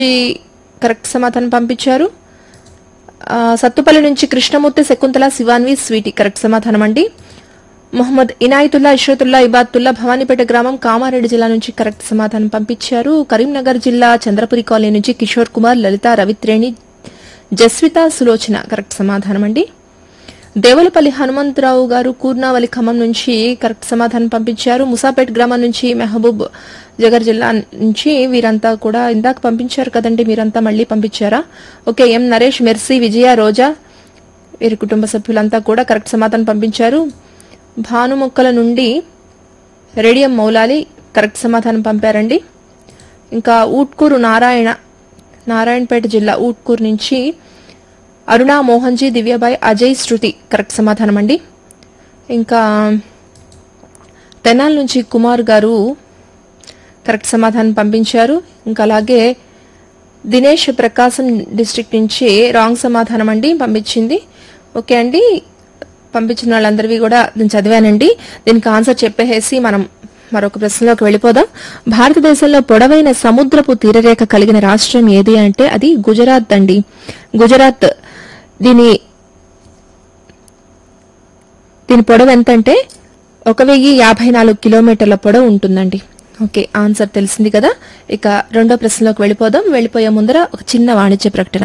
ఈ కరెక్ట్ సమాధానం పంపించారు ఆ, సత్తుపల్లి నుంచి కృష్ణమూర్తి శకుంతల శివాన్వి స్వీటీ కరెక్ట్ సమాధానం అండి మొహమ్మద్ ఇనాయతుల్లా ఇష్రతుల్లా ఇబాతుల్లా భవానీపేట గ్రామం కామారెడ్డి జిల్లా నుంచి కరెక్ట్ సమాధానం పంపించారు కరీంనగర్ జిల్లా చంద్రపురి కాలనీ నుంచి కిషోర్ కుమార్ లలిత రవిత్రేణి జస్విత సులోచన కరెక్ట్ సమాధానం అండి దేవులపల్లి హనుమంతరావు గారు కూర్నావలి ఖమ్మం నుంచి కరెక్ట్ సమాధానం పంపించారు ముసాపేట్ గ్రామం నుంచి మెహబూబ్ జగర్ జిల్లా నుంచి వీరంతా కూడా ఇందాక పంపించారు కదండి మీరంతా మళ్ళీ పంపించారా okay M Naresh Mercy Vijaya Roja వీరి కుటుంబ సభ్యులంతా కూడా కరెక్ట్ సమాధానం పంపించారు భానుమొక్కల నుండి రేడియం మౌలాలి కరెక్ట్ సమాధానం పంపారండి ఇంకా ఊట్కూరు నారాయణ నారాయణపేట జిల్లా ఊట్కూరు నుంచి అరుణ మోహన్జీ దివ్యబాయ్ అజయ్ శృతి కరెక్ట్ సమాధానం అండి ఇంకా తెనాల నుంచి కుమార్ గారు కరెక్ట్ సమాధానం పంపించారు ఇంకా అలాగే దినేష్ ప్రకాశం డిస్ట్రిక్ట్ నుంచి రాంగ్ సమాధానం అండి పంపించింది ఓకే అండి పంపించిన వాళ్ళందరివి కూడా నేను చదివానండి దీనికి ఆన్సర్ చెప్పేసి మనం మరొక ప్రశ్నలోకి వెళ్ళిపోదాం భారతదేశంలో పొడవైన సముద్రపు తీరరేఖ కలిగిన రాష్ట్రం ఏది అంటే అది గుజరాత్ అండి గుజరాత్ దీని దీని పొడవు ఎంతంటే ఒక వెయ్యి యాభై నాలుగు కిలోమీటర్ల పొడవు ఉంటుందండి ఓకే ఆన్సర్ తెలిసింది కదా ఇక రెండో ప్రశ్నలోకి వెళ్ళిపోదాం వెళ్ళిపోయే ముందర ఒక చిన్న వాణిజ్య ప్రకటన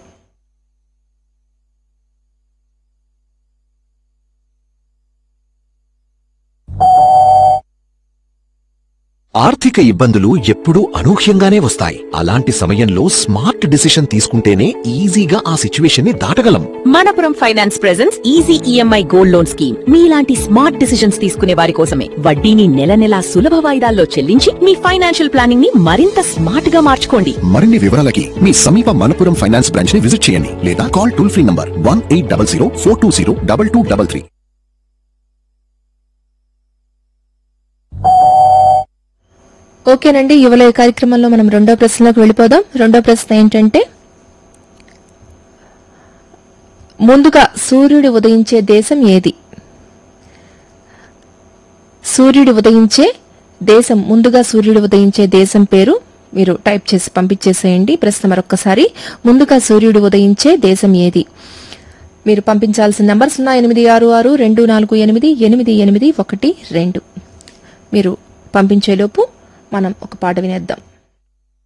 ఆర్థిక ఇబ్బందులు ఎప్పుడూ అనూహ్యంగానే వస్తాయి అలాంటి సమయంలో స్మార్ట్ డిసిషన్ తీసుకుంటేనే ఈజీగా ఆ సిచ్యువేషన్ ని దాటగలం Manappuram finance presence easy EMI gold loan scheme మీలాంటి స్మార్ట్ డిసిషన్స్ తీసుకునే వారి కోసమే వడ్డీని నెల నెలా సులభ వాయిదాల్లో చెల్లించి మీ ఫైనాన్షియల్ ప్లానింగ్ ని మరింత స్మార్ట్ గా మార్చుకోండి మరిన్ని వివరాలకి మీ సమీప మనపురం ఫైనాన్స్ బ్రాంచ్ ని విజిట్ చేయండి లేదా call toll free number one eight double zero four two zero double two double three ఓకేనండి యువల ఈ కార్యక్రమంలో మనం రెండో ప్రశ్నలోకి వెళ్ళిపోదాం రెండో ప్రశ్న ఏంటంటే ముందుగా సూర్యుడు ఉదయించే దేశం ఏది సూర్యుడు ఉదయించే దేశం ముందుగా సూర్యుడు ఉదయించే దేశం పేరు మీరు టైప్ చేసి పంపించేసేయండి ప్రశ్న మరొక్కసారి ముందుగా సూర్యుడు ఉదయించే దేశం ఏది మీరు పంపించాల్సిన నంబర్ సున్నా ఎనిమిది ఆరు ఆరు రెండు నాలుగు ఎనిమిది ఎనిమిది ఎనిమిది ఒకటి రెండు మీరు పంపించేలోపు మనం ఒక పాట వినేద్దాం